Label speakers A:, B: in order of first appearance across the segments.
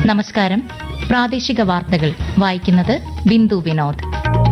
A: നമസ്കാരം പ്രാദേശിക വാർത്തകൾ വായിക്കുന്നത് ബിന്ദു വിനോദ്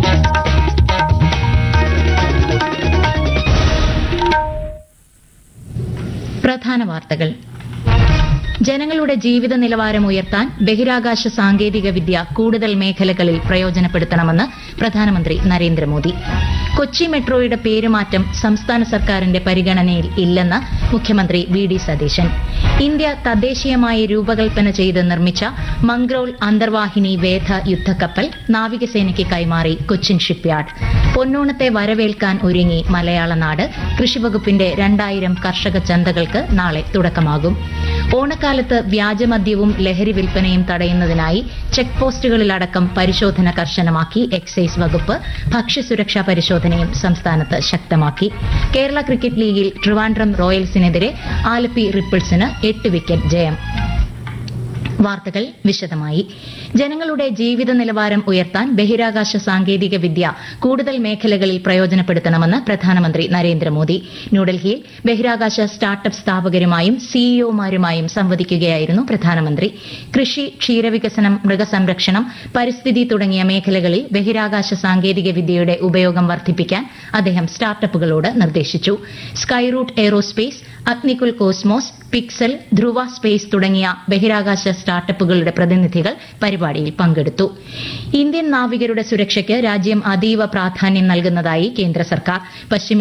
A: പ്രധാന വാർത്തകൾ ജനങ്ങളുടെ ജീവിത നിലവാരം ഉയർത്താൻ ബഹിരാകാശ സാങ്കേതിക വിദ്യ കൂടുതൽ മേഖലകളിൽ പ്രയോജനപ്പെടുത്തണമെന്ന് പ്രധാനമന്ത്രി നരേന്ദ്രമോദി കൊച്ചി മെട്രോയുടെ പേരുമാറ്റം സംസ്ഥാന സർക്കാരിന്റെ പരിഗണനയിൽ ഇല്ലെന്ന് മുഖ്യമന്ത്രി വി ഡി സതീശൻ ഇന്ത്യ തദ്ദേശീയമായി രൂപകൽപ്പന ചെയ്ത് നിർമ്മിച്ച മംഗ്രോൾ അന്തർവാഹിനി വേധ യുദ്ധക്കപ്പൽ നാവികസേനയ്ക്ക് കൈമാറി കൊച്ചിൻ ഷിപ്പ്യാർഡ് പൊന്നോണത്തെ വരവേൽക്കാൻ ഒരുങ്ങി മലയാള നാട് കൃഷിവകുപ്പിന്റെ രണ്ടായിരം കർഷക ചന്തകൾക്ക് നാളെ തുടക്കമാകും ഓണക്കാലത്ത് വ്യാജമദ്യവും ലഹരി വിൽപ്പനയും തടയുന്നതിനായി ചെക്ക് പോസ്റ്റുകളിലടക്കം പരിശോധന കർശനമാക്കി എക്സൈസ് വകുപ്പ് ഭക്ഷ്യസുരക്ഷാ പരിശോധനയും സംസ്ഥാനത്ത് ശക്തമാക്കി കേരള ക്രിക്കറ്റ് ലീഗിൽ ട്രിവാൻഡ്രം റോയൽസിനെതിരെ ആലപ്പി റിപ്പിൾസിന് എട്ട് വിക്കറ്റ് ജയം വാർത്തകൾ വിശദമായി ജനങ്ങളുടെ ജീവിത നിലവാരം ഉയർത്താൻ ബഹിരാകാശ സാങ്കേതിക വിദ്യ കൂടുതൽ മേഖലകളിൽ പ്രയോജനപ്പെടുത്തണമെന്ന് പ്രധാനമന്ത്രി നരേന്ദ്രമോദി ന്യൂഡൽഹിയിൽ ബഹിരാകാശ സ്റ്റാർട്ടപ്പ് സ്ഥാപകരുമായും സിഇഒമാരുമായും സംവദിക്കുകയായിരുന്നു പ്രധാനമന്ത്രി കൃഷി ക്ഷീരവികസനം മൃഗസംരക്ഷണം പരിസ്ഥിതി തുടങ്ങിയ മേഖലകളിൽ ബഹിരാകാശ സാങ്കേതിക വിദ്യയുടെ ഉപയോഗം വർദ്ധിപ്പിക്കാൻ അദ്ദേഹം സ്റ്റാർട്ടപ്പുകളോട് നിർദ്ദേശിച്ചു Skyroot Aerospace Agnikul Cosmos Pixel Dhruva Space തുടങ്ങിയ ബഹിരാകാശ സ്റ്റാർട്ടപ്പുകളുടെ പ്രതിനിധികൾ പരിപാടിയിൽ പങ്കെടുത്തു ഇന്ത്യൻ നാവികരുടെ സുരക്ഷയ്ക്ക് രാജ്യം അതീവ പ്രാധാന്യം നൽകുന്നതായി കേന്ദ്ര സർക്കാർ പശ്ചിമ